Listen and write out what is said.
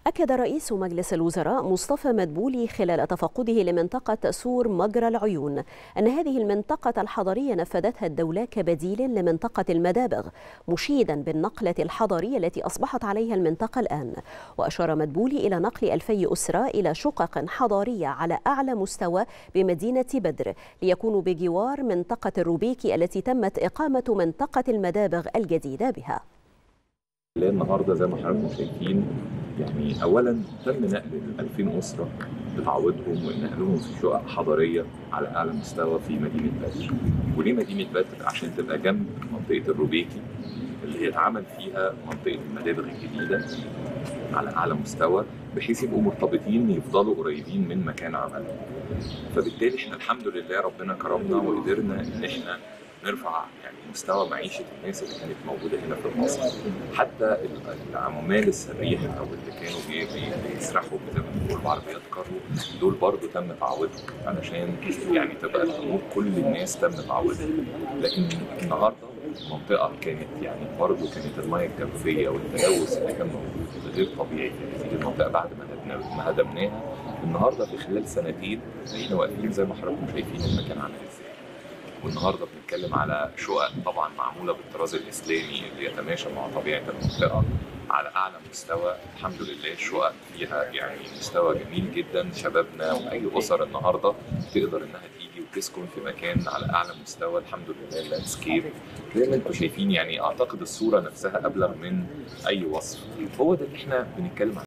أكد رئيس مجلس الوزراء مصطفى مدبولي خلال تفقده لمنطقة سور مجرى العيون أن هذه المنطقة الحضرية نفذتها الدولة كبديل لمنطقة المدابغ مشيدا بالنقلة الحضرية التي أصبحت عليها المنطقة الآن وأشار مدبولي إلى نقل ألفي أسرة إلى شقق حضارية على أعلى مستوى بمدينة بدر ليكونوا بجوار منطقة الروبيكي التي تمت إقامة منطقة المدابغ الجديدة بها النهارده زي ما حضراتكم شايفين يعني اولا تم نقل ال 2000 اسره بتعويضهم ونقلهم في شقق حضاريه على اعلى مستوى في مدينه بدر. وليه مدينه بدر؟ عشان تبقى جنب منطقه الروبيكي اللي هي اتعمل فيها منطقه المدابغ الجديده على اعلى مستوى بحيث يبقوا مرتبطين يفضلوا قريبين من مكان عملهم. فبالتالي احنا الحمد لله ربنا كرمنا وقدرنا ان احنا نرفع يعني مستوى معيشه الناس اللي كانت موجوده هنا في مصر حتى العمال السريح او اللي كانوا بي بي بيسرحوا زي ما بنقول بعربيات كارو دول برضو تم تعويضهم علشان يعني تبقى الامور كل الناس تم تعويضهم لكن النهارده منطقة كانت يعني برضه كانت المياه الجوفية والتلوث اللي كان موجود غير طبيعي في هذه المنطقة بعد ما ما هدمناها النهارده في خلال سنتين احنا واقفين زي ما حضراتكم شايفين المكان عامل ازاي. والنهارده بنتكلم على شقق طبعا معموله بالطراز الاسلامي اللي يتماشى مع طبيعه المنطقه على اعلى مستوى الحمد لله الشقق فيها يعني مستوى جميل جدا شبابنا واي اسر النهارده تقدر انها تيجي وتسكن في مكان على اعلى مستوى الحمد لله اللاندسكيب زي ما انتم شايفين يعني اعتقد الصوره نفسها ابلغ من اي وصف هو ده اللي احنا بنتكلم